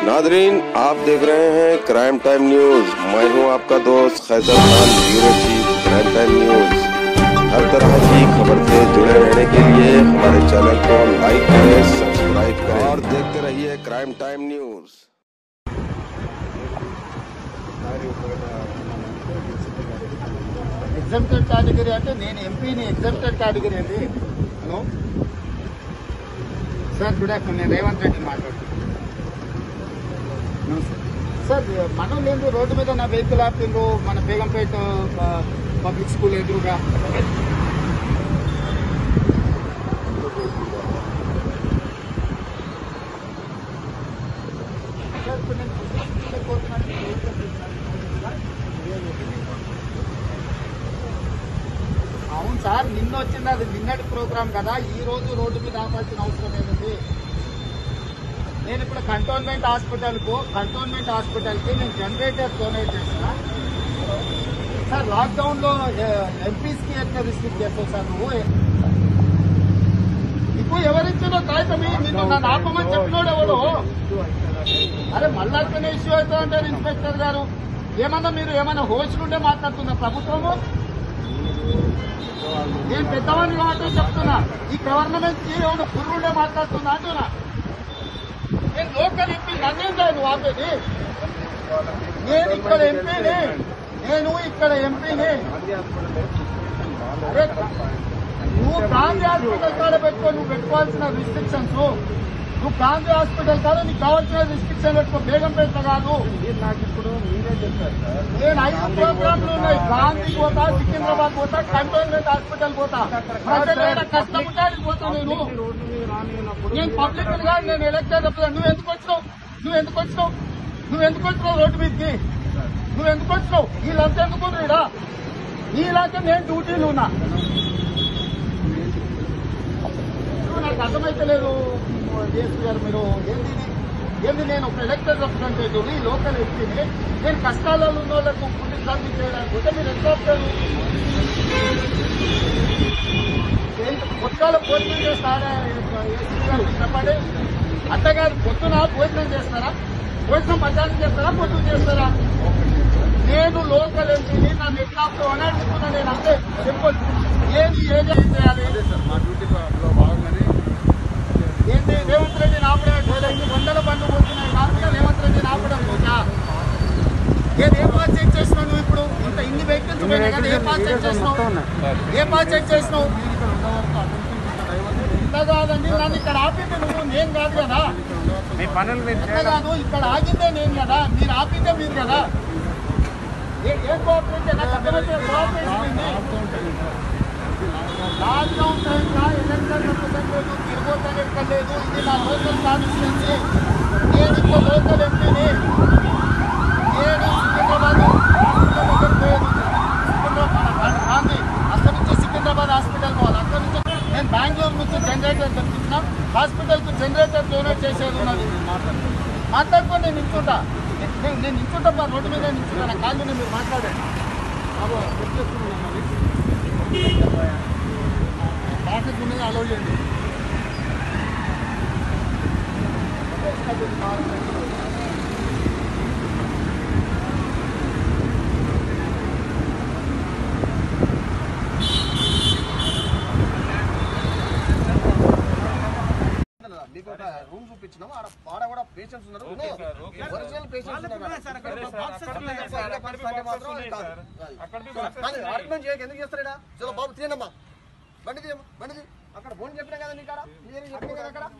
Nadreen आप देख रहे हैं क्राइम टाइम न्यूज मैं हूं आपका दोस्त Khaiser Khan bureau chief crime time news हर तरह की खबर से जुड़े रहने के लिए हमारे चैनल को लाइक करें सब्सक्राइब करें और देखते रहिए crime time news exempted category అంటే నేను ఎంపీని ఎగ్జామ్టెడ్ కేటగిరీ అండి హలో సార్ గుడ్ ఆఫ్టర్నూన్ నేను రేవంత్ రెడ్డి మాట్లాడుతున్నాను నమస్తే. సార్ మనం లేదు రోడ్డు మీద నా వెహికల్ ఆపిండ్రు మన బేగంపేట ఆ, పబ్లిక్ స్కూల్ ఎదురుగా సార్, ఇప్పుడు నేను పొద్దున్నే పోతున్నాను. వెహికల్ తీసుకున్నాను. అవును సార్ నిన్న వచ్చింది అది నిన్నటి ప్రోగ్రామ్ కదా ఈ రోజు రోడ్డు మీద ఆపాల్సిన అవసరం ఏముంది నేను ఇప్పుడు కంటోన్మెంట్ హాస్పిటల్కు కంటోన్మెంట్ హాస్పిటల్కి నేను జనరేటర్ డొనేట్ చేసిన సార్ లాక్డౌన్ లో ఎంపీస్కి ఎట్లా రిస్ట్రిక్ట్ చేస్తావు సార్ నువ్వు నీకు ఎవరిచ్చారో కాగితం ఇయ్యి. నిన్ను నన్ను ఆపమని చెప్పినోడు ఎవడు అరే మళ్ళీ అట్లనే ఇష్యూ అవుతా అంటారు ఇన్స్పెక్టర్ గారు ఏమన్నా మీరు ఏమన్నా హోస్టుండే మాట్లాడుతున్న ప్రభుత్వము నేను పెద్దవాడిని కాబట్టి చెప్తున్నా ఈ గవర్నమెంట్ కి ఏమైనా పురుగుండే మాట్లాడుతున్నా అంటున్నా నేను లోకల్ ఎంపీ నన్నేం కాదు నువ్వు ఆపేది నేను ఇక్కడ ఎంపీని నేను ఇక్కడ ఎంపీని అరే, నువ్వు గాంధీ హాస్పిటల్ కాడ పెట్టుకో నువ్వు పెట్టుకోవాల్సిన రిస్ట్రిక్షన్స్ నువ్వు గాంధీ హాస్పిటల్ కాడ నీకు కావాల్సిన రిస్ట్రిక్షన్ పెట్టుకో బేగం పెట్ట కాదు నాకు ఇప్పుడు మీరే చెప్పారు సార్ నేను ఐదు ప్రోగ్రాంలు ఉన్నాయి గాంధీ పోతా సికింద్రాబాద్ పోతా కంటోన్మెంట్ హాస్పిటల్ పోతా ప్రజల కష్టం ఉంటానికి పోతా నేను రోడ్డు మీద రానినప్పుడు నేను పబ్లిక్ కాదు నేను ఎలక్టెడ్ రిప్రజెంట్ నువ్వు ఎందుకు వచ్చినావు నువ్వు ఎందుకు వచ్చినావు నువ్వు ఎందుకు వచ్చినావు రోడ్డు మీదకి నువ్వు ఎందుకు వచ్చినావు వీళ్ళంతా ఎందుకు రీడా నీలాగే నేను డ్యూటీలు ఉన్నా నువ్వు నాకు అర్థమైతలేదు డిఎస్పీ గారు మీరు ఏంది ఇది? ఏంది నేను ఒక ఎలక్టెడ్ రిప్రజెంటేటివ్ ఈ లోకల్ ఎంపీని నేను కష్టాలలో ఉన్న వాళ్ళకు ఫుడ్ సర్వీస్ చేయడానికి పోతే మీరు ఎంత వస్తారు పొద్దుగాల భోజనం చేస్తారా ఏసీ గారు చెప్పండి అంతగాదు పొద్దున భోజనం చేస్తారా భోజనం మధ్యాహ్నం చేస్తారా పొద్దున చేస్తారా నేను లోకల్ ఎంపీని నన్ను ఎట్లా అని అడుగుతున్నా నేను అంతే సింపుల్ ఏది ఏది చేయాలి మా డ్యూటీలో భాగంగానే ఏంటి రేవంత్ రెడ్డి ఆపడం ఇన్ని వందల బండ్లు పోతున్నాయి నార్మల్గా రేవంత్ రెడ్డి ఆపడం పోతా నేను ఏ పాస్ చెక్ చేసినావు నువ్వు ఇప్పుడు ఇంత ఇన్ని వెహికల్స్ పోయినాయి కదా ఏ పాస్ చెక్ చేసినావు ఏ పాస్ చెక్ చేసినావు ఇంత కాదండి నన్ను ఇక్కడ ఆపింది నువ్వు నేను కాదు కదా మీ పనులు మీరు అంత కాదు ఇక్కడ ఆగిందే నేను కదా మీరు ఆపిందే మీరు కదా ఏ- ఏం కోఆపరేషన్ నాకు అర్థమైతే కోఆపరేషన్ ఏంది? లాక్డౌన్ టైంలో ఎలక్షన్ రిప్రజెంటేటివ్ తిరగొద్దని ఎక్కలేదు ఇది నా లోకల్ కాన్స్టిట్యున్సీ నేను ఇక్కడ లోకల్ ఎంపీని నేను సికింద్రాబాద్ హాస్పిటల్ దగ్గర పోయేది సికింద్రాబాద్ గాంధీ అక్కడి నుంచి సికింద్రాబాద్ హాస్పిటల్ పోవాలి అక్కడి నుంచి నేను బెంగళూరు నుంచి జనరేటర్ తెప్పించిన హాస్పిటల్కి జనరేటర్ డొనేట్ చేసేది ఉన్నది మాట్లాడుకొని నేను నిల్చుంటా నేను నేను నిల్చుంటా మా రోడ్డు మీద నిల్చుంటా నా కాళ్ళు మీద మీరు మాట్లాడండి బాబు చెక్ చేసుకున్నాను మరి. ట్రాఫిక్ ఉన్నది అలౌ చేయండి మీకు ఒక రూమ్ చూపించినాము ఆడ ఆడ కూడా పేషెంట్స్ ఉన్నారు ఒరిజినల్ పేషెంట్స్ ఉన్నారు ఆర్గ్యుమెంట్ చేయక ఎందుకు చేస్తారా చలో బాబు తీయనమ్మా బండి తీయమ్మా బండి తీ అక్కడ ఫోన్ చెప్పినా కదా నీకు ఆడ క్లియర్ చెప్పినా కదా అక్కడ